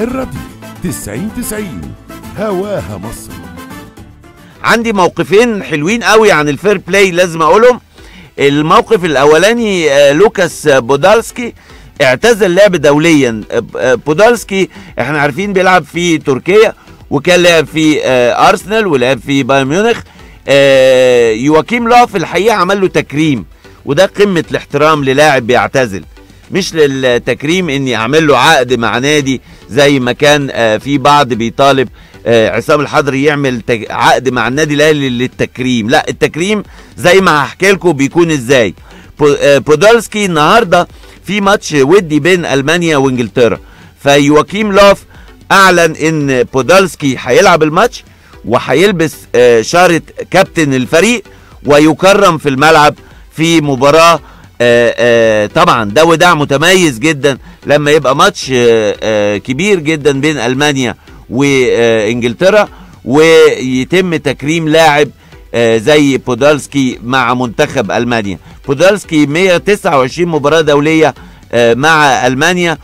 الراديو 90 90 هواها مصر عندي موقفين حلوين قوي عن الفير بلاي لازم اقولهم الموقف الاولاني آه، لوكاس بودالسكي اعتزل لعب دوليا آه، آه، بودالسكي احنا عارفين بيلعب في تركيا وكان لعب في آه، ارسنال ولعب في بايرن ميونخ آه، يواكيم لوف الحقيقه عمل له تكريم وده قمه الاحترام للاعب بيعتزل مش للتكريم اني اعمل له عقد مع نادي زي ما كان آه، في بعض بيطالب آه، عصام الحضري يعمل تج- عقد مع النادي الاهلي للتكريم لا التكريم زي ما هحكي لكم بيكون ازاي بو- آه، بودولسكي النهارده في ماتش ودي بين المانيا وانجلترا فيواكيم لوف اعلن ان بودولسكي هيلعب الماتش وهيلبس آه، شارة كابتن الفريق ويكرم في الملعب في مباراة آه، آه، طبعا ده وداع متميز جدا لما يبقى ماتش آه، آه، كبير جدا بين المانيا وانجلترا ويتم تكريم لاعب آه، زي بودالسكي مع منتخب المانيا بودالسكي 129 مباراة دولية آه، مع المانيا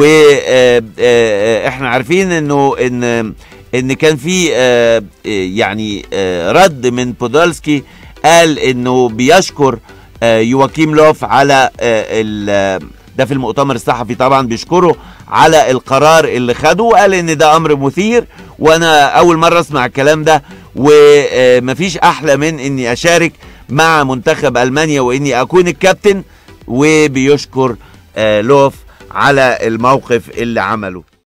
واحنا عارفين انه ان ان كان في آه، آه، يعني آه، رد من بودالسكي قال انه بيشكر آه، يواكيم لوف على آه، ال- ده في المؤتمر الصحفي طبعا بيشكره على القرار اللي خده وقال ان ده امر مثير وانا اول مره اسمع الكلام ده ومفيش احلى من اني اشارك مع منتخب المانيا واني اكون الكابتن وبيشكر آه، لوف على الموقف اللي عمله